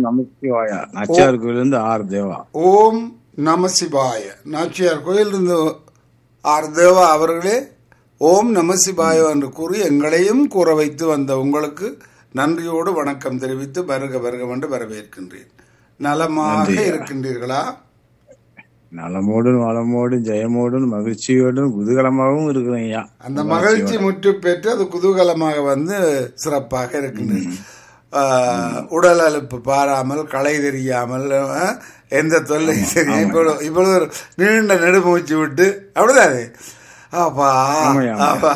Namashivaya நச்சியார் கோயிலிருந்து R தேவா ஓம் நம சிவாய நாச்சியார் கோயில் இருந்து ஆர் தேவா அவர்களே ஓம் நம சிவாய என்று கூறி எங்களையும் கூற வைத்து வந்த உங்களுக்கு நன்றியோடு வணக்கம் தெரிவித்து வருக வருக என்று வரவேற்கின்றேன் நலமாக நன்றி. இருக்கின்றீர்களா நலமோடும் வளமோடும் ஜெயமோடும் மகிழ்ச்சியோடும் குதூகலமாகவும் இருக்கிறேன் ஐயா அந்த மகிழ்ச்சி முற்று பெற்று அது குதூகலமாக வந்து சிறப்பாக இருக்கின்றது ஆஹ், உடல் அலுப்பு பாராமல் களை தெரியாமல் ஆஹ், எந்த தொல்லை தெரியும் இப்பொழுது இப்பொழுது ஒரு நீண்ட நெடுமூச்சு விட்டு அப்படிதானே அப்பா ஆமாய்யா, ஆமாய்யா. அப்பா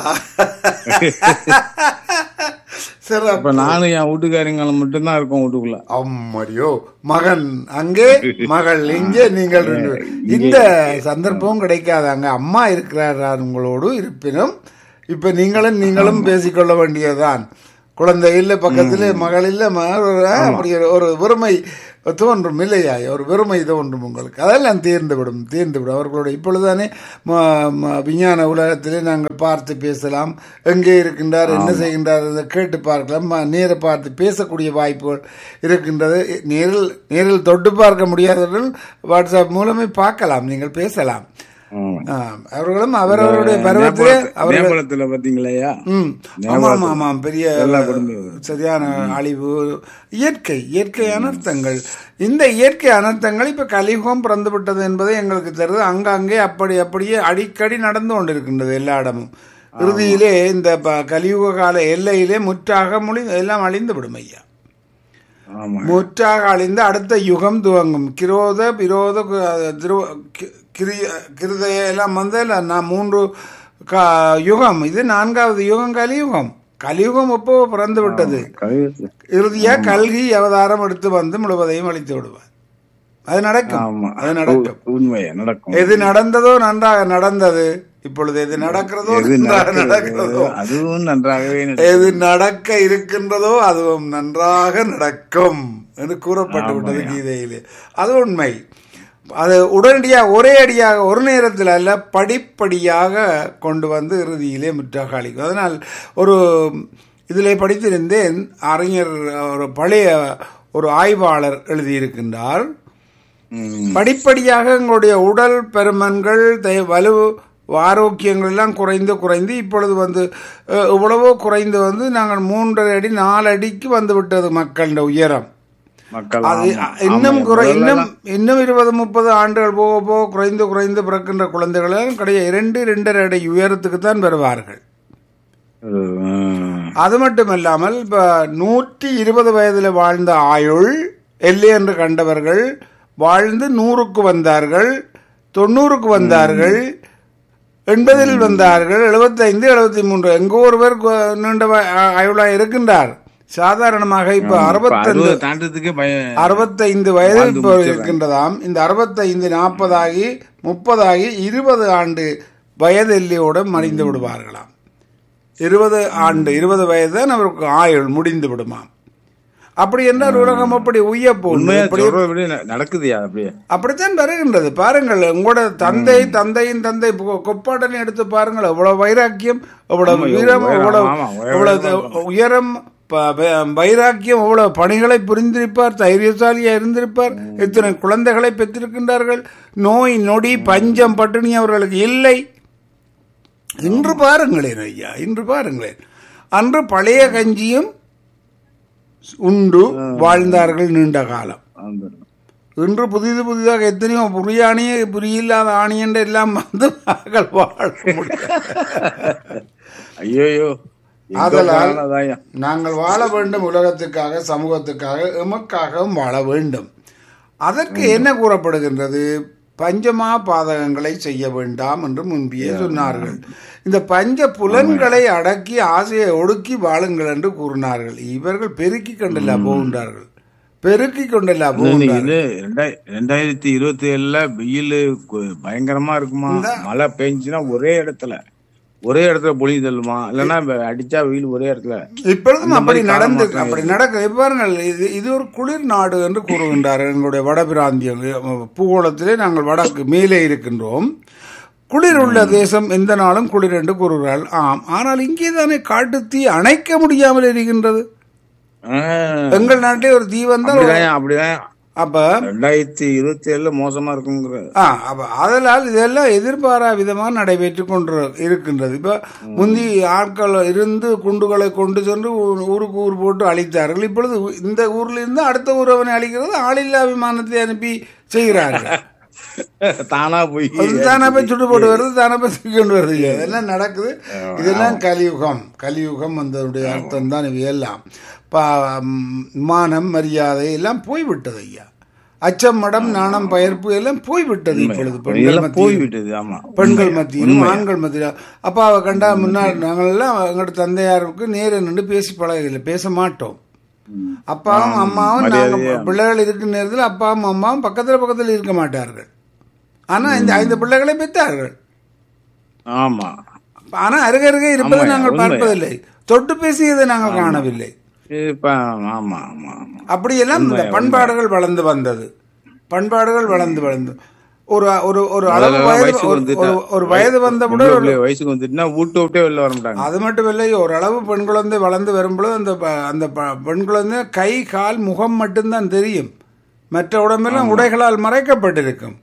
இப்ப சிறப்பு நானும் என் வீட்டுக்காரங்களும் மட்டும்தான் இருக்கோம் வீட்டுக்குள்ள அம்மடியோ மகன் அங்கே மகள் இங்கே நீங்கள் ரெண்டு பேர். இந்த சந்தர்ப்பம் கிடைக்காது அங்க அம்மா இருக்கிறார் உங்களோடு இருப்பினும் இப்ப நீங்களும் நீங்களும் பேசிக்கொள்ள வேண்டியதுதான் குழந்தை இல்ல பக்கத்துல மகள் இல்ல மகள் இல்ல, அப்படி ஒரு- ஒரு வெறுமை தோன்றும் இல்லையா ஒரு வெறுமை தோன்றும் உங்களுக்கு அதெல்லாம் தீர்ந்து விடும் தீர்ந்து விடும் அவர்களோட இப்பொழுதுதானே ம- ம- விஞ்ஞான உலகத்திலே நாங்கள் பார்த்து பேசலாம் எங்கே இருக்கின்றார் என்ன செய்கின்றார் என்று கேட்டு பார்க்கலாம் ம- நேர பார்த்து பேசக்கூடிய வாய்ப்புகள் இருக்கின்றது நேரில் நேரில் தொட்டு பார்க்க முடியாதவர்கள் வாட்ஸ்அப் மூலமே பார்க்கலாம் நீங்கள் பேசலாம் ஆமா. ஆ, அவர்களும் அவரவருடைய பருவத்திலே நேபாளத்து- அவர்கள் நேபாளத்துல பாத்தீங்களா ஐயா ம் ஆமாம் ஆமாம் பெரிய எல்லா குடும்பம் சரியான அழிவு இயற்கை இயற்கை அனர்த்தங்கள் இந்த இயற்கை அனர்த்தங்கள் இப்ப கலியுகம் பிறந்து விட்டது என்பதை எங்களுக்கு தெரியுது அங்கங்கே அப்படி அப்படியே அடிக்கடி நடந்து கொண்டிருக்கின்றது எல்லா இடமும் இறுதியிலே இந்த ப- கலியுக கால எல்லையிலே முற்றாக மொழி எல்லாம் அழிந்து விடும் ஐயா ஆமா முற்றாக அழிந்து அடுத்த யுகம் துவங்கும் கிரோத விரோத கு- திரு- கி- கிரிய கிருதய எல்லாம் வந்து இல்ல, நான் மூன்று கா- யுகம் இது நான்காவது யுகம் கலியுகம் கலியுகம் எப்போ பிறந்து விட்டது கலியுகத்து- இறுதியா கல்கி அவதாரம் எடுத்து வந்து முழுவதையும் அழித்து விடுவார் அது நடக்கும் ஆமா அது நடக்கும் உண்மையா நடக்கும் எது நடந்ததோ நன்றாக நடந்தது இப்பொழுது எது நடக்கிறதோ எது நன்றாக நடக்கிறது, நடக்கிறதோ அதுவும் நன்றாகவே நடக்கும். எது நடக்க இருக்கின்றதோ அதுவும் நன்றாக நடக்கும் என்று கூறப்பட்டு விட்டது கீதையிலே அது உண்மை அது உடனடியாக ஒரே அடியாக ஒரு நேரத்தில் அல்ல படிப்படியாக கொண்டு வந்து இறுதியிலே முற்றாக அளிக்கும் அதனால் ஒரு இதிலே படித்திருந்தேன் அறிஞர் ஒரு பழைய ஒரு ஆய்வாளர் எழுதியிருக்கின்றார் ம். படிப்படியாக எங்களுடைய உடல் பெருமன்கள் தை- வலு ஆரோக்கியங்கள் எல்லாம் குறைந்து குறைந்து இப்பொழுது வந்து அஹ், இவ்வளவோ குறைந்து வந்து நாங்கள் மூன்றரை அடி நாலு அடிக்கு வந்து விட்டது மக்களின் உயரம் மக்கள் அது ஆமா. இன்னும் ஆமா, குறை முதல்ல இன்னும் இன்னும் இருபது முப்பது ஆண்டுகள் போக போக குறைந்து குறைந்து பிறக்கின்ற குழந்தைகள் எல்லாம் கிடையாது இரண்டு இரண்டரை அடி உயரத்துக்கு தான் வருவார்கள் ம். அது மட்டுமல்லாமல் இப்ப நூற்றி இருபது வயதில் வாழ்ந்த ஆயுள் எல்லை என்று கண்டவர்கள் வாழ்ந்து நூறுக்கு வந்தார்கள் தொண்ணூறுக்கு வந்தார்கள் எண்பதில் வந்தார்கள் எழுபத்தைந்து எழுபத்தி மூன்று எங்கோ ஒருவர் கு- நீண்ட வ- ஆ- ஆயுளாக இருக்கின்றார் சாதாரணமாக இப்ப இப்ப அறுபத்தைந்து அறுபது தாண்டதுக்கே பயம் அறுபத்தைந்து வயது வாழ்ந்து இப்போ முடிச்சிடுறாங்க. இருக்கின்றதாம் இந்த அறுபத்தைந்து நாற்பதாகி முப்பதாகி இருபது ஆண்டு வயது எல்லையோடு மறைந்து விடுவார்களாம் இருபது ஆண்டு இருபது வயது தான் அவருக்கு ஆயுள் முடிந்து விடுமாம் அப்படி என்றால் உலகம் அப்படி உய்ய போகும் உண்மையா இப்படி சொல்றது அப்படியே ந- நடக்குதுயா அப்படியே அப்படித்தான் வருகின்றது பாருங்கள் உங்களோட தந்தை தந்தையின் தந்தை கொ- கொப்பாட்டனை எடுத்து பாருங்கள் எவ்வளவு வைராக்கியம் எவ்வளவு ஆமா, வீரம் உயரம், எவ்வளவு ஆமா, உயரம் எவ்வளவு உயரம் ப- ப- வைராக்கியம் எவ்வளவு பணிகளை புரிந்திருப்பார் தைரியசாலியா இருந்திருப்பார் எத்தனை குழந்தைகளை பெற்றிருக்கின்றார்கள் நோய் நொடி பஞ்சம் பட்டினி அவர்களுக்கு இல்லை இன்று பாருங்களேன் ஐயா இன்று பாருங்களேன் அன்று பழைய கஞ்சியும் உண்டு வாழ்ந்தார்கள் நீண்ட காலம் அந்த இன்று புதிது புதிதாக எத்தனையோ புரியாணியே புரியில்லாத ஆணியன்ற எல்லாம் வந்து மக்கள் வாழ முடியாது ஐயோ ஆதலால் நாங்கள் வாழ வேண்டும் உலகத்துக்காக சமூகத்துக்காக எமக்காகவும் வாழ வேண்டும் அதற்கு என்ன கூறப்படுகின்றது பஞ்சமா பாதகங்களை செய்ய வேண்டாம் என்று முன்பியே சொன்னார்கள் இந்த பஞ்ச புலன்களை அடக்கி ஆசையை ஒடுக்கி வாழுங்கள் என்று கூறினார்கள் இவர்கள் பெருக்கி கொண்டல்லா போகின்றார்கள் பெருக்கி கொண்டல்லா போகின்றார்கள் இது ரெண்டாய்- ரெண்டாயிரத்தி இருபத்தி ஏழுல வெயில் கு- பயங்கரமா இருக்குமா மழை பெஞ்சுன்னா ஒரே இடத்துல ஒரே இடத்துல பொழி தள்ளுமா இல்லைன்னா வ- அடிச்சா வெயில் ஒரே இடத்துல இப்பொழுதும் அப்படி மாதிரி நடந்து காலமாற்றம் அப்படி நடக்க பாருங்கள் இது இது ஒரு குளிர் நாடு என்று கூறுகின்றார் எங்களுடைய வடபிராந்தியம் பூகோளத்திலே நாங்கள் வடக்கு மேலே இருக்கின்றோம் குளிர் உள்ள தேசம் எந்த நாளும் குளிர் என்று கூறுகிறார்கள் ஆம் ஆனால் இங்கே தானே காட்டுத்தீ அணைக்க முடியாமல் இருக்கின்றது ஆஹ், எங்கள் நாட்டிலே ஒரு தீ வந்தால் அப்படிதான் அப்படிதான் அப்ப ரெண்டாயிரத்தி இருபத்தி ஏழுல மோசமா இருக்குங்கிற ஆ அப்ப அதனால் இதெல்லாம் எதிர்பாரா விதமாக நடைபெற்று கொண்டு இருக்கின்றது இப்ப முந்தி ஆட்கள் இருந்து குண்டுகளை கொண்டு சென்று ஊ- ஊருக்கு ஊர் போட்டு அழித்தார்கள் இப்பொழுது இந்த ஊர்ல இருந்து அடுத்த ஊர் அவனை அழிக்கிறது ஆளில்லா விமானத்தை அனுப்பி செய்கிறார்கள் தானா போய் அது தானே போய் சுட்டு போட்டு வருது தானே போய் தூக்கி கொண்டு வருது இதெல்லாம் நடக்குது இதெல்லாம் கலியுகம் கலியுகம் வந்ததுடைய அர்த்தம் தான் இவை எல்லாம் பா ம், மானம் மரியாதை எல்லாம் போய்விட்டது ஐயா அச்சம் மடம் நாணம் பயர்ப்பு எல்லாம் போய்விட்டது இப்பொழுது பெண்கள் இதெல்லாம் மத்தியில் போய்விட்டது ஆமா பெண்கள் மத்தியிலும் ஆண்கள் மத்தியிலும் அப்பாவை கண்டா முன்னாடி நாங்கள் எல்லாம் எங்களோட தந்தையாருக்கு நேர நின்று பேசி பழகவில்லை பேச மாட்டோம் அப்பாவும் அம்மாவும் நாங்க பிள்ளைகள் இருக்கும் நேரத்தில் அப்பாவும் அம்மாவும் பக்கத்துல பக்கத்துல இருக்க மாட்டார்கள் ஆனா இந்த ஐந்து பிள்ளைகளை பெற்றார்கள் ஆமா ஆனா அருக அருகே இருப்பதை ஆமாய்யா, நாங்கள் உண்மை. பார்ப்பதில்லை தொட்டு பேசியதை நாங்கள் காணவில்லை இப்ப ஆமா ஆமா ஆமா அப்படியெல்லாம் இந்த பண்பாடுகள் வளர்ந்து வந்தது பண்பாடுகள் வளர்ந்து வளர்ந்து ஒரு ஒரு ஒரு அளவு அதெல்லாம் வயது வயசுக்கு ஒரு- வந்துட்டா ஒரு- ஒரு வயது வந்தவுடன் பொம்பளை ஒரு பிள்ளை வயசுக்கு வந்துட்டுனா வீட்டு விட்டே வெளில வர மாட்டாங்க அது மட்டும் இல்லை ஓரளவு பெண் குழந்தை வளர்ந்து வரும்பொழுது அந்த ப- அந்த ப- பெண் குழந்தை கை கால் முகம் மட்டும்தான் தெரியும் மற்ற உடம்பெல்லாம் உடைகளால் மறைக்கப்பட்டிருக்கும்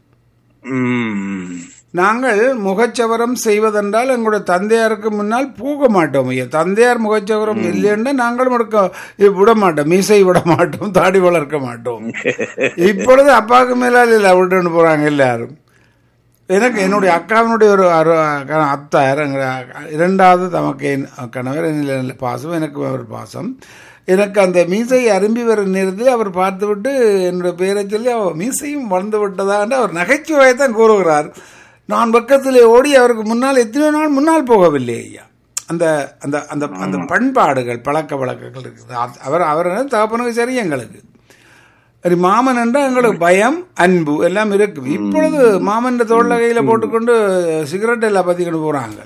ம். நாங்கள் முகச்சவரம் செய்வதென்றால் எங்களுடைய தந்தையாருக்கு முன்னால் போக மாட்டோம் ஐயா தந்தையார் முகச்சவரம் இல்லைன்னா நாங்களும் எடுக்க விட மாட்டோம் மீசை விட மாட்டோம் தாடி வளர்க்க மாட்டோம் இப்பொழுது அப்பாவுக்கு மேலால் இல்லை விட்டுன்னு போறாங்க எல்லாரும் எனக்கு என்னுடைய அக்காவினுடைய ஒரு அரு- க- அத்தார் எங்க இரண்டாவது தமக்கு என் கணவர் என்னில் நல்ல பாசம் எனக்கு அவர் பாசம் எனக்கு அந்த மீசை அரும்பி வரும் நேரத்தில் அவர் பார்த்துவிட்டு என்னுடைய பேரை சொல்லி அவர் மீசையும் வளர்ந்து விட்டதா என்று அவர் நகைச்சுவையை தான் கூறுகிறார் நான் பக்கத்திலே ஓடி அவருக்கு முன்னால் எத்தனை நாள் முன்னால் போகவில்லை ஐயா அந்த அந்த அந்த அந்த பண்பாடுகள் பழக்க வழக்கங்கள் இருக்குது அ- அவர் அவர் தகப்பனுக்கு சரி எங்களுக்கு சரி மாமன் என்றால் எங்களுக்கு பயம் அன்பு எல்லாம் இருக்கும் இப்பொழுது மாமன் தோல்ல கையில போட்டுக்கொண்டு சிகரெட் எல்லாம் பத்திக்கிட்டு போறாங்க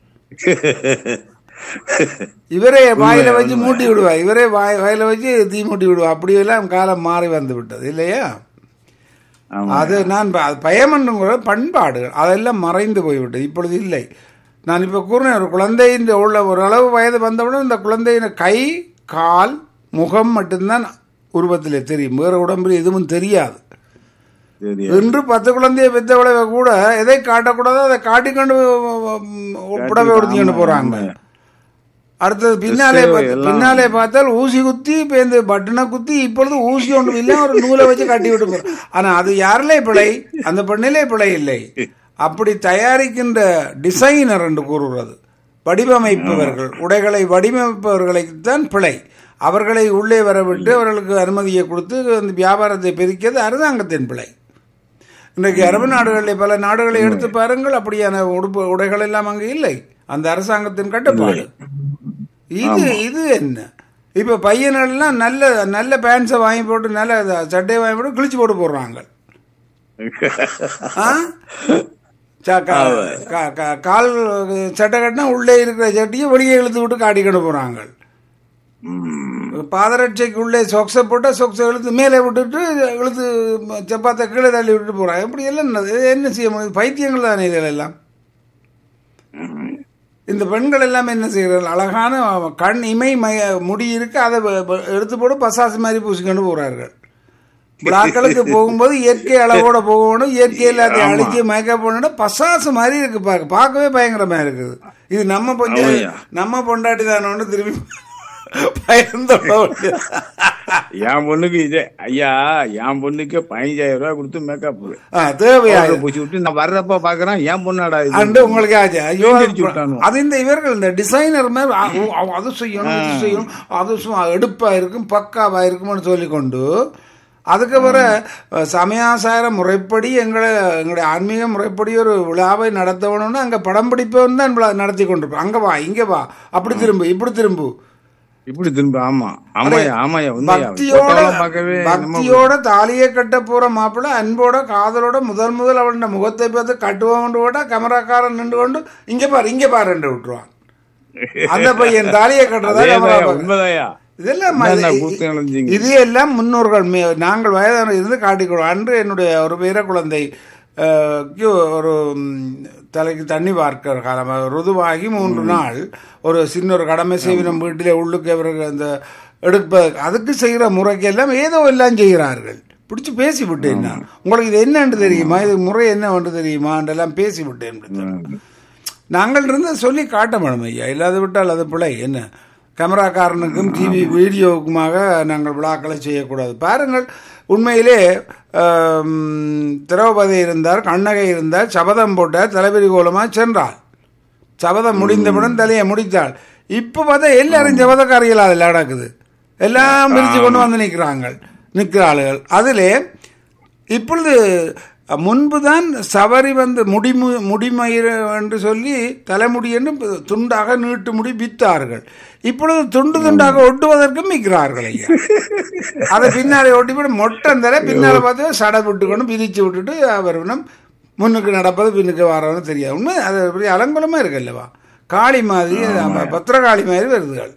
இவரே வாயில வச்சு மூட்டி விடுவா இவரே வாய் வாயில வச்சு தீ மூட்டி விடுவா அப்படியெல்லாம் காலம் மாறி வந்து விட்டது இல்லையா ஆமா. அது நான் ப- அது பயம் என்றுங்கிற பண்பாடுகள் அதெல்லாம் மறைந்து போய்விட்டது இப்பொழுது இல்லை நான் இப்போ கூறினேன் ஒரு குழந்தையின் உள்ள ஒரு அளவு வயது வந்தவுடன் இந்த குழந்தையின் கை கால் முகம் மட்டும்தான் உருவத்திலே தெரியும் வேறு உடம்பில் எதுவும் தெரியாது சரி இன்று பத்து குழந்தையை பெற்றவளை கூட எதை காட்டக்கூடாதோ அதை காட்டிக்கொண்டு உம், புடவை உடுத்திக்கொண்டு போறாங்க அடுத்தது பின்னாலே பார்த்து- பின்னாலே பார்த்தால் ஊசி குத்தி இப்போ இந்த பட்டனை குத்தி இப்பொழுது ஊசி ஒன்றும் இல்லை ஒரு நூலை வச்சு கட்டி விட்டு போறோம் ஆனா அது யாரிலே பிழை அந்த பெண்ணிலே பிழை இல்லை அப்படி தயாரிக்கின்ற டிசைனர் என்று கூறுகிறது வடிவமைப்பவர்கள் உடைகளை வடிவமைப்பவர்களுக்குத்தான் பிழை அவர்களை உள்ளே வரவிட்டு அவர்களுக்கு அனுமதியை கொடுத்து அந்த வியாபாரத்தை பெருக்கியது அரசாங்கத்தின் பிழை இன்றைக்கு அரபு நாடுகளில் பல நாடுகளை எடுத்து பாருங்கள் அப்படியான உடுப்பு உடைகள் எல்லாம் அங்கு இல்லை அந்த அரசாங்கத்தின் கட்டுப்பாடு இது இது என்ன இப்ப பையனெல்லாம் நல்ல நல்ல பேண்ட்ஸை வாங்கி போட்டு நல்ல சட்டையை வாங்கி போட்டு கிழிச்சு போட்டு போடுறாங்க ஆ? ச- கா- கா- கா- கால் சட்டை கட்டினா உள்ளே இருக்கிற சட்டையை வெளியே இழுத்து விட்டு காட்டிக்கிட்டு போறாங்க ம். பாதரட்சைக்கு உள்ளே சொக்ஸை போட்டால் சொக்ஸை இழுத்து மேலே விட்டுட்டு இழுத்து சப்பாத்தை கீழே தள்ளி விட்டுட்டு போகிறாங்க இப்படி எல்லாம் என்ன- இது என்ன செய்ய முடியும் பைத்தியங்கள் தானே இதில் எல்லாம் இந்த பெண்கள் எல்லாம் என்ன செய்கிறார்கள் அழகான கண் இமை மய முடி இருக்கு அதை வ- வ- எடுத்து போட்டு பசாசு மாதிரி பூசிக்கொண்டு போகிறார்கள் விழாக்களுக்கு போகும்போது இயற்கை அளவோட போகணும் இயற்கை எல்லாத்தையும் அழிச்சு மேக்கப் பண்ணணும் பசாசு மாதிரி இருக்கு பார்க்க பார்க்கவே பயங்கரமா இருக்குது இது நம்ம பொஞ்ச ஆமாய்யா. நம்ம பொண்டாட்டி தானோன்னு திரும்பி பயந்தோட என் பொண்ணுக்கு இதே ஐயா என் பொண்ணுக்கு பதினஞ்சாயிரம் ரூபாய் கொடுத்து மேக்கப் தேவையா பூச்சி விட்டு நான் வர்றப்ப பாக்குறேன் என் பொண்ணாடா இது அண்டு உங்களுக்கு ஆச்சு ஐயோ எழுந்திருச்சு விட்டானுவோ. அது இந்த இவர்கள் இந்த டிசைனர் மாதிரி அ- ஓ, அவ- அது செய்யணும் இது செய்யணும் அது சும்மா எடுப்பா இருக்கும் பக்காவா இருக்கும்னு சொல்லிக்கொண்டு அதுக்கு பிற சமயாசார முறைப்படி எங்களை எங்களுடைய ஆன்மீக முறைப்படி ஒரு விழாவை நடத்தணும்னு அங்க படம் பிடிப்பவன் தான் விழா நடத்தி கொண்டிருப்போம் அங்க வா இங்க வா அப்படி திரும்பு இப்படி திரும்பு இப்படி திரும்ப ஆமா ஆமாயா ஆமாயா உண்மையா பக்தியோட போட்டோலாம் பார்க்கவே நம்ம பக்தியோட தாலியை கட்ட போற மாப்பிள்ளை அன்போட காதலோட முதல் முதல் அவளோட முகத்தை பார்த்து கட்டுவான் கூட கேமராக்காரன் நின்று கொண்டு இங்க பாரு இங்க பாரு விட்டுருவான் அந்த பையன் தாலியை கட்டுறதா கேமரா அதேதான்யா, பார்க்க. உண்மைதான்யா இதெல்லாம் என்னென்ன இது- கூத்து நடந்துச்சுங்க? இது எல்லாம் முன்னோர்கள் மே- நாங்கள் வயதான இருந்து காட்டிக்கொள்வோம் அன்று என்னுடைய ஒரு வீர குழந்தை அஹ், க்கு ஒரு ம், தலைக்கு தண்ணி பார்க்கிற காலம் அது ருதுவாகி மூன்று நாள் ஒரு சின்ன ஒரு கடமை செய்வினம் வீட்டிலே உள்ளுக்கு அவருக்கு அந்த எடுப்ப அதுக்கு செய்கிற முறைக்கு எல்லாம் ஏதோ எல்லாம் செய்கிறார்கள் பிடிச்சி பேசி விட்டேன் நான் உங்களுக்கு இது என்னன்னு தெரியுமா இது முறை என்னவென்று தெரியுமா என்றெல்லாம் பேசி விட்டேன் நாங்கள் இருந்து சொல்லி காட்ட வேணும் ஐயா இல்லாத விட்டால் அது பிழை என்ன கேமராக்காரனுக்கும் டிவி வீடியோவுக்குமாக நாங்கள் விழாக்களை செய்யக்கூடாது பாருங்கள் உண்மையிலே ஆம், திரௌபதி இருந்தார் கண்ணகை இருந்தார் சபதம் போட்டார் தலைவிரி கோலமாக சென்றாள் சபதம் முடிந்தவுடன் தலையை முடித்தாள் இப்போ பார்த்தா எல்லாரும் ஜபதக்காரிகள் அதில் நடக்குது எல்லாம் பிரித்து கொண்டு வந்து நிற்கிறாங்க நிற்கிற ஆளுகள் அதிலே இப்பொழுது முன்புதான் சவரி வந்து முடிமு முடிமயிர் என்று சொல்லி தலைமுடி என்று துண்டாக நீட்டு முடி வித்தார்கள் இப்பொழுது துண்டு துண்டாக ஒட்டுவதற்கும் விற்கிறார்கள் ஐயா அதை பின்னாலே ஒட்டி போட்டு மொட்டம் தர பின்னால பார்த்து சடை விட்டு கொண்டு பிரித்து விட்டுட்டு அவரிடம் முன்னுக்கு நடப்பது பின்னுக்கு வரவன்னு தெரியாது உண்மை அது பெரிய அலங்கோலமா இருக்கு அல்லவா காளி மாதிரி பத்திரகாளி மாதிரி வருதுகள்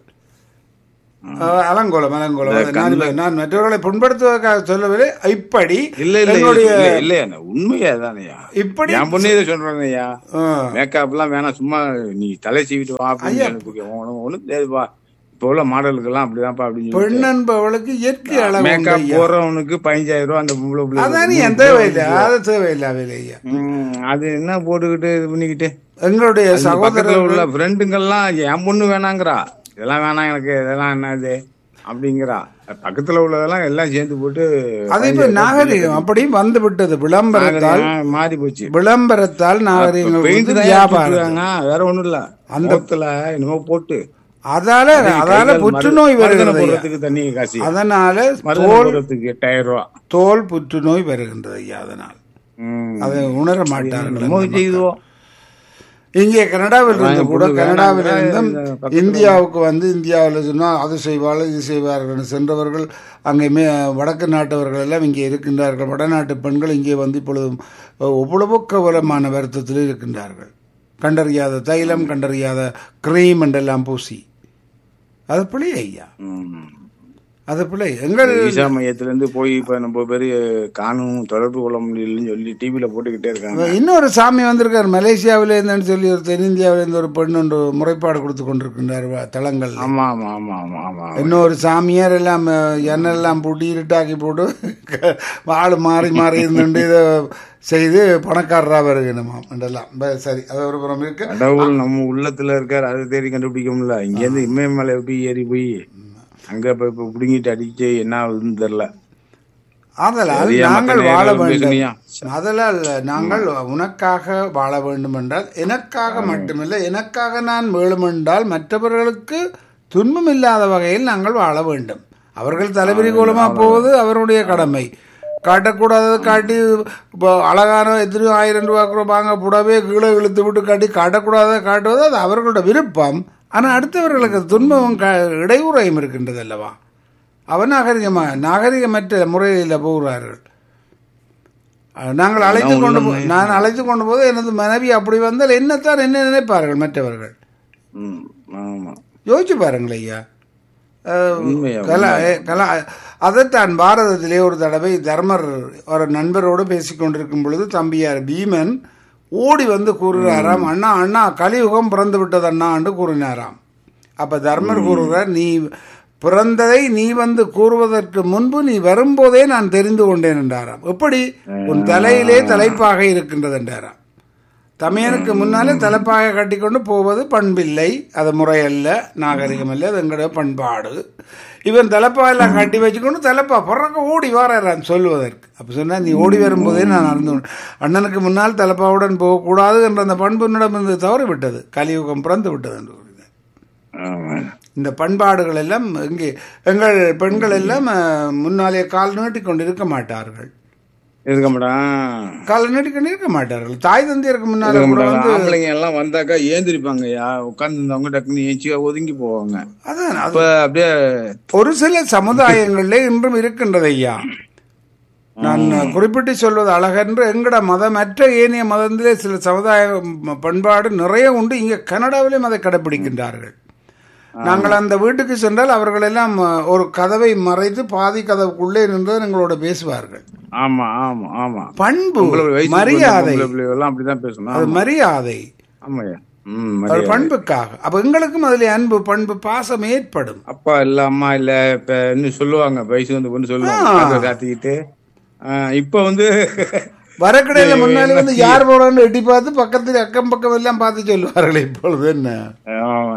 அஹ் அலங்கோலம் அலங்கோலம் அது நான் நான் மற்றவர்களை புண்படுத்துவதற்காக சொல்லவில்லை இப்படி இல்ல இல்ல எங்களுடைய இல்ல இல்லையா உண்மையா தானையா இப்படி என் பொண்ணே இதை சொல்றேன்யா அஹ், மேக்கப் எல்லாம் வேணாம் சும்மா நீ தலை சீவிட்டு வா அப்படின்னு எனக்கு உனக்கு ஒண்ணும் தெரியாதுப்பா இப்ப உள்ள மாடலுக்கு எல்லாம் அப்படிதான்ப்பா அப்படின்னு சொல்லி பெண் என்பவளுக்கு இயற்கை அழகு உண்டு மேக்கப் ஐயா. போறவனுக்கு பதினஞ்சாயிரம் ரூபாய் அந்த பொம்பளை பிள்ளை அதான் என் தேவையில்லை அது தேவையில்லை அவையில் ஐயா ம், அது என்ன போட்டுக்கிட்டு இது பண்ணிக்கிட்டு எங்களுடைய இந்த சகோதரர் பக்கத்துல உள்ள ஃப்ரெண்டுங்கெல்லாம் என் பொண்ணு வேணாங்கிறா இதெல்லாம் வேணாம் எனக்கு இதெல்லாம் என்னது அப்படிங்கிறா பக்கத்துல உள்ளதெல்லாம் எல்லாம் சேர்ந்து போட்டு அது இப்ப நாகரிகம் அப்படியும் வந்து விட்டது விளம்பரத்தால் ஆ, மாறி போச்சு விளம்பரத்தால் நாகரிகங்கள் பெயிண்ட் வந்து தான் வியாபாரம் வியாபாரம் வேற ஒண்ணும் இல்ல அந்த முகத்துல என்னமோ போட்டு அதால அதால கைகால் புற்றுநோய் மரு- மருதாணி வருகிறது ஐயா. போடுறதுக்கு தண்ணி காசு அதனால மருதாணி தோல் போடுறதுக்கு எட்டாயிரம் ரூபா தோல் புற்றுநோய் வருகின்றது ஐயா அதனால் ம். அதை உணர மாட்டார்கள் என்னமோ செய்துவோம் இங்கே கனடாவில் இருந்து வாங்கி கூட கொண்டு கனடாவில் வேணாம், இருந்தும் இந்த பக்கத்துல இந்தியாவுக்கு வந்து இந்தியாவில் சொன்னால் அது செய்வார்கள் இது செய்வார்கள் சென்றவர்கள் அங்கே மே வடக்கு நாட்டவர்கள் எல்லாம் இங்கே இருக்கின்றார்கள் வடநாட்டு பெண்கள் இங்கே வந்து இப்பொழுது எவ்வளவோ கவலமான வருத்தத்தில் இருக்கின்றார்கள் கண்டறியாத தைலம் கண்டறியாத கிரீம் என்றெல்லாம் பூசி அது பிள்ளை ஐயா ம். அது பிள்ளை எங்கள் விசா மையத்துல இருந்து போய் இப்ப நம்ம பேரு காணும் தொடர்பு கொள்ள முடியலன்னு சொல்லி டிவில போட்டுக்கிட்டே இருக்காங்க இன்னொரு சாமி வந்திருக்கார் மலேசியாவில இருந்துன்னு சொல்லி ஒரு தென்னிந்தியாவில இருந்து ஒரு பெண் ஒன்று முறைப்பாடு கொடுத்து கொண்டிருக்கின்றார் வ- தளங்கள் ஆமா ஆமா ஆமா ஆமா ஆமா இன்னொரு சாமியார் எல்லாம் அஹ், எண்ணெல்லாம் போட்டு இருட்டாக்கி போட்டு ஆள் மாறி மாறி இருந்துட்டு இதை செய்து பணக்காரரா வருகணுமாம் என்றெல்லாம் ப- சரி அது ஒரு புறம் இருக்கு கடவுள் நம்ம உள்ளத்துல இருக்காரு அதை தேடி கண்டுபிடிக்க முடியல இங்க இருந்து இமயமலை எப்படி ஏறி போய் அங்க இப்ப இப்ப புடுங்கிட்டு அடிச்சு என்ன ஆகுதுன்னு தெரியல ஆதலால் பெரிய நாங்கள் மக்கள் வாழ நேரம் வேண்டும் பேசுனியா? அதலால் நாங்கள் உனக்காக வாழ வேண்டும் என்றால் எனக்காக மட்டுமில்லை எனக்காக நான் வேணுமென்றால் மற்றவர்களுக்கு துன்பம் இல்லாத வகையில் நாங்கள் வாழ வேண்டும் அவர்கள் தலைவிரி கோலமா போவது அவருடைய கடமை காட்டக்கூடாதது காட்டி இப்போ அழகான எத்தனையோ ஆயிரம் ரூபா கூட வாங்க புடவே கீழே இழுத்து விட்டு காட்டி காட்டக்கூடாத காட்டுவது அது அவர்களோட விருப்பம் ஆனால் அடுத்தவர்களுக்கு துன்பமும் க இடையூறையும் இருக்கின்றது அல்லவா அவன் நாகரிகமா நாகரிகமற்ற முறையில் போகிறார்கள் அஹ் நாங்கள் அழைத்து கொண்டு போ- நான் அழைத்து கொண்டு போது எனது மனைவி அப்படி வந்தால் என்னத்தான் என்ன நினைப்பார்கள் மற்றவர்கள் ம், ஆமா யோசிச்சு பாருங்கள் ஐயா அஹ், உண்மையா, கலா கலா அதைத்தான் பாரதத்திலே ஒரு தடவை தர்மர் ஒரு நண்பரோடு பேசிக்கொண்டிருக்கும் பொழுது தம்பியார் பீமன் ஓடி வந்து கூறுகிறாராம் அண்ணா அண்ணா கலியுகம் பிறந்து விட்டது அண்ணா என்று கூறினாராம் அப்ப தர்மர் கூறுகிறார் நீ பிறந்ததை நீ வந்து கூறுவதற்கு முன்பு நீ வரும்போதே நான் தெரிந்து கொண்டேன் என்றாராம் எப்படி உன் தலையிலே தலைப்பாக இருக்கின்றது என்றாராம் தமையனுக்கு முன்னாலே தலைப்பாக கட்டிக்கொண்டு போவது பண்பில்லை அது முறையல்ல நாகரிகம் அல்ல அது எங்களுடைய பண்பாடு இவன் தலைப்பாயெல்லாம் கட்டி வச்சுக்கொண்டு தலைப்பா பிறக்க ஓடி வாரான் சொல்லுவதற்கு அப்ப சொன்னா நீ ஓடி வரும்போதே நான் அறிந்து கொண்டேன். அண்ணனுக்கு முன்னால் தலைப்பாவுடன் போகக்கூடாது என்ற அந்த பண்பு இருந்து தவறி விட்டது கலியுகம் பிறந்து விட்டது என்று கூறினார் ஆமா இந்த பண்பாடுகள் எல்லாம் இங்கே எங்கள் பெண்கள் எல்லாம் அஹ், முன்னாலே கால் நீட்டிக்கொண்டு இருக்க மாட்டார்கள் இருக்க மாட்டான் கால் நீட்டிக்கொண்டு இருக்க மாட்டார்கள் தாய் தந்தையருக்கு முன்னால இருக்க கூட மாட்டாங்க. வந்து ஆம்பளைங்க எல்லாம் வந்தாக்கா ஏந்திரிப்பாங்க யா உட்கார்ந்து இருந்தவங்க டக்குன்னு ஏஞ்சி ஒதுங்கி போவாங்க அதான் அது அப்ப அப்படியே ஒரு சில சமுதாயங்களிலே இன்றும் இருக்கின்றது ஐயா நான் குறிப்பிட்டு சொல்வது அழகென்று எங்கட மதமற்ற ஏனைய மதத்திலே சில சமுதாய ம- பண்பாடு நிறைய உண்டு இங்கே கனடாவிலும் அதை கடைபிடிக்கின்றார்கள் நாங்கள் அந்த வீட்டுக்கு சென்றால் அவர்கள் எல்லாம் அஹ், ஒரு கதவை மறைத்து பாதி கதவுக்குள்ளே நின்று எங்களோட பேசுவார்கள் ஆமா ஆமா ஆமா பண்பு பொம்பளை வயசுக்கு வந்த மரியாதை பொம்பளை பிள்ளைகள் எல்லாம் அப்படிதான் பேசணும் அது ஆமா. மரியாதை ஆமாய்யா ம் ஒரு மரியாதை. பண்புக்காக அப்ப எங்களுக்கும் அதுல அன்பு பண்பு பாசம் ஏற்படும் அப்பா இல்ல அம்மா இல்ல இப்ப இன்னும் சொல்லுவாங்க வயசு வந்து பொண்ணு சொல்லுவாங்க ஆ. காதை காத்திக்கிட்டு ஆ, இப்ப வந்து வரக்கடையில முன்னாடி வந்து யார் போறான்னு எட்டி பார்த்து பக்கத்துல அக்கம் பக்கம் எல்லாம் பார்த்து சொல்லுவார்கள் இப்பொழுது என்ன ஆமா.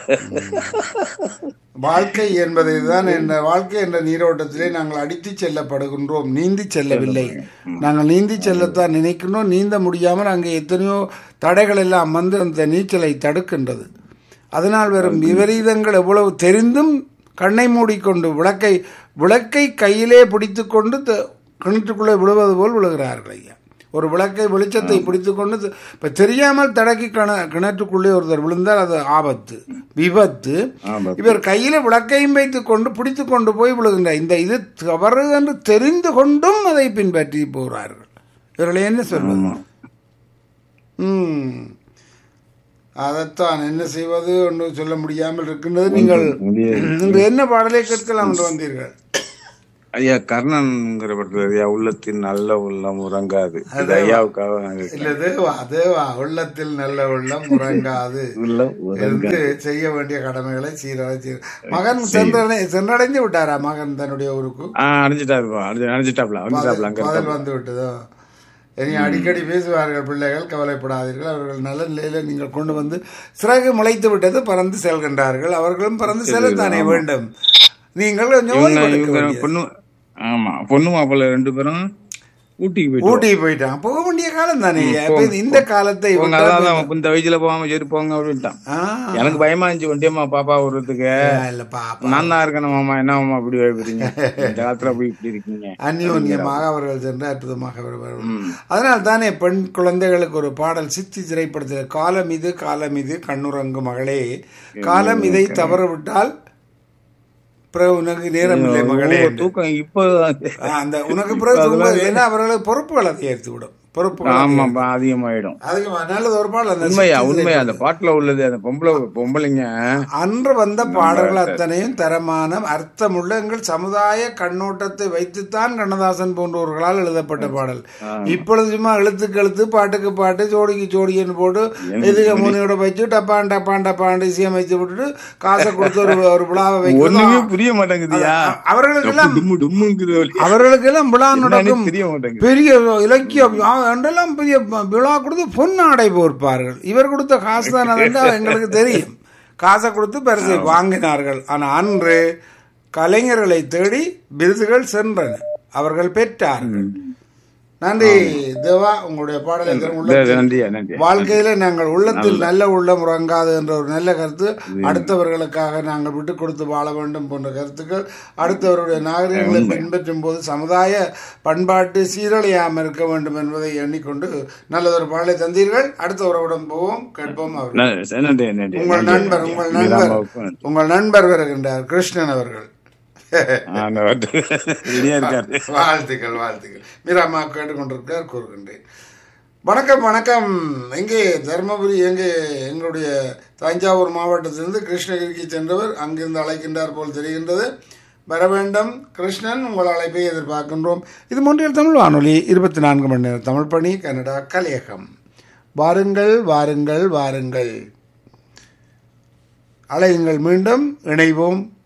வாழ்க்கை என்பதை தான் என்ற வாழ்க்கை என்ற நீரோட்டத்திலே நாங்கள் அடித்து செல்லப்படுகின்றோம் நீந்தி செல்லவில்லை நாங்கள் நீந்தி செல்லத்தான் நினைக்கின்றோம் நீந்த முடியாமல் அங்கே எத்தனையோ தடைகள் எல்லாம் வந்து அந்த நீச்சலை தடுக்கின்றது அதனால் வரும் விபரீதங்கள் எவ்வளவு தெரிந்தும் கண்ணை மூடிக்கொண்டு விளக்கை விளக்கை கையிலே பிடித்துக்கொண்டு த- கிணற்றுக்குள்ளே விழுவது போல் விழுகிறார்கள் ஐயா ஒரு விளக்கை வெளிச்சத்தை பிடித்துக்கொண்டு த- இப்ப தெரியாமல் தடக்கி கிண கிணற்றுக்குள்ளே ஒருத்தர் விழுந்தால் அது ஆபத்து விபத்து ஆமா. இவர் கையில விளக்கையும் வைத்துக் கொண்டு பிடித்து கொண்டு போய் விழுகின்றார் இந்த இது தவறு என்று தெரிந்து கொண்டும் அதை பின்பற்றி போகிறார்கள் இவர்களை என்ன சொல்வது ம் அதைத்தான் என்ன செய்வது ஒன்றும் சொல்ல முடியாமல் இருக்கின்றது நீங்கள் முடியாது. இன்று என்ன பாடலை கேட்கலாம் என்று வந்தீர்கள் ஐயா கர்ணன்ங்கிற படத்துல ஐயா உள்ளத்தின் நல்ல உள்ளம் உறங்காது இது ஐயாவுக்காக நாங்க இல்ல தேவா தேவா உள்ளத்தில் நல்ல உள்ளம் முறங்காது உள்ளம் உறங்காது இருந்து செய்ய வேண்டிய கடமைகளை சீராக சீர் மகன் சென்றடை சென்றடைந்து விட்டாரா மகன் தன்னுடைய ஊருக்கு ஆஹ் அடைஞ்சிட்டாரு அடைஞ்சிட்டாப்ல அடைஞ்சிட்டாப்ல அங்க பதில் வந்து விட்டதோ இனி அடிக்கடி பேசுவார்கள் பிள்ளைகள் கவலைப்படாதீர்கள் அவர்கள் நல்ல நிலையில நீங்கள் கொண்டு வந்து சிறகு முளைத்து விட்டது பறந்து செல்கின்றார்கள் அவர்களும் பறந்து செல்லத்தானே வேண்டும் நீங்கள் கொஞ்சம் இவங்க ஓய்வு எடுக்க இவங்க வேண்டியது. பொண்ணு ஆமா பொண்ணு மாப்பிள்ள ரெண்டு பேரும் ஊட்டிக்கு போயிட்டு ஊட்டி போயிட்டான் போக வேண்டிய காலம் தானே இப்ப இது இந்த காலத்தை உங்க விட்டா அதான் இந்த வயசுல போகாம சரி போங்க அப்படின்ட்டான் ஆ, எனக்கு பயமா இருந்துச்சு வண்டியம்மா பாப்பா விடுறதுக்கு இல்ல பாப்பா நான் தான் இருக்கணும் மாமா என்ன மாமா இப்படி வைப்பீங்க இந்த காலத்துல போய் இப்படி இருக்கீங்க அந்யோன்யமாக அவர்கள் சென்று அற்புதமாக வருவார்கள் அதனால் தானே பெண் குழந்தைகளுக்கு ஒரு பாடல் சித்தி திரைப்படத்தில் காலம் இது காலம் இது கண்ணுறங்கு மகளே காலம் இதை தவற விட்டால் பிறகு உனக்கு நேரம் இல்லை மகளே ஓ, என்று. தூக்கம் இப்போ ஆ, அந்த உனக்கு பிறகு தூங்க ஏன்னா அவர்களுக்கு பொறுப்புகள் அதிகரித்து விடும் பொறுப்புகள் ஆமாப்பா அதிகமாயிடும் அதிகமா நல்லது ஒரு பாடல் அந்த உண்மையா சித்தி உண்மையா அந்த பாட்டுல உள்ளது அந்த பொம்பளை பொம்பளைங்க அன்று வந்த பாடல்கள் அத்தனையும் தரமான அர்த்தமுள்ள எங்கள் சமுதாய கண்ணோட்டத்தை வைத்துத்தான் கண்ணதாசன் போன்றவர்களால் எழுதப்பட்ட பாடல் இப்பொழுது சும்மா எழுத்துக்கு எழுத்து பாட்டுக்கு பாட்டு ஜோடிக்கு ஜோடின்னு போட்டு எதுக்கு முனியோட வச்சு டப்பான் டப்பான் டப்பான் இசையமைத்து விட்டுட்டு காசை கொடுத்து ஒரு ஒரு விழாவை ஒண்ணுமே வைக்கணும் புரிய மாட்டேங்குதுயா அவர்களுக்கெல்லாம் டும்மு டும்முங்குது வழி. அவர்களுக்கெல்லாம் விழா நடக்கும் தெரிய மாட்டேங்குது பெரிய இலக்கியம் ஆ, என்றெல்லாம் பெரிய விழா கொடுத்து பொன்னாடை போர்ப்பார்கள் இவர் கொடுத்த காசு தான் அதெல்லாம் எங்களுக்கு தெரியும் காசை கொடுத்து பரிசை வாங்கினார்கள் ஆனால் அன்று கலைஞர்களை தேடி விருதுகள் சென்றன அவர்கள் பெற்றார்கள் நன்றி தேவா உங்களுடைய பாடலை உள்ளத்தில் நன்றியா நன்றி வாழ்க்கையில நாங்கள் உள்ளத்தில் நல்ல உள்ளம் உறங்காது என்ற ஒரு நல்ல கருத்து அடுத்தவர்களுக்காக நாங்கள் விட்டு கொடுத்து வாழ வேண்டும் போன்ற கருத்துக்கள் அடுத்தவருடைய நாகரிகங்களை பின்பற்றும் போது சமுதாய பண்பாட்டு சீரழியாமல் இருக்க வேண்டும் என்பதை எண்ணிக்கொண்டு நல்லதொரு பாடலை தந்தீர்கள் அடுத்த உறவுடன் போவோம் கேட்போம் அவர் நன்றி நன்றி நன்றி உங்கள் நண்பர் உங்கள் நண்பர் உங்கள் நண்பர் வருகின்றார் கிருஷ்ணன் அவர்கள் ரெடியா இருக்காரு வாழ்த்துக்கள் வாழ்த்துக்கள் மீராமா கேட்டுக்கொண்டிருக்கார் கூறுகின்றேன் வணக்கம் வணக்கம் எங்கே தருமபுரி எங்கே எங்களுடைய தஞ்சாவூர் மாவட்டத்திலிருந்து கிருஷ்ணகிரிக்கு சென்றவர் அங்கிருந்து அழைக்கின்றார் போல் தெரிகின்றது வர வேண்டும் கிருஷ்ணன் உங்கள் அழைப்பை எதிர்பார்க்கின்றோம் இது மூன்றில் தமிழ் வானொலி இருபத்தி நான்கு மணி நேரம் தமிழ் பணி கனடா கலையகம் வாருங்கள் வாருங்கள் வாருங்கள் அலையுங்கள் மீண்டும் இணைவோம்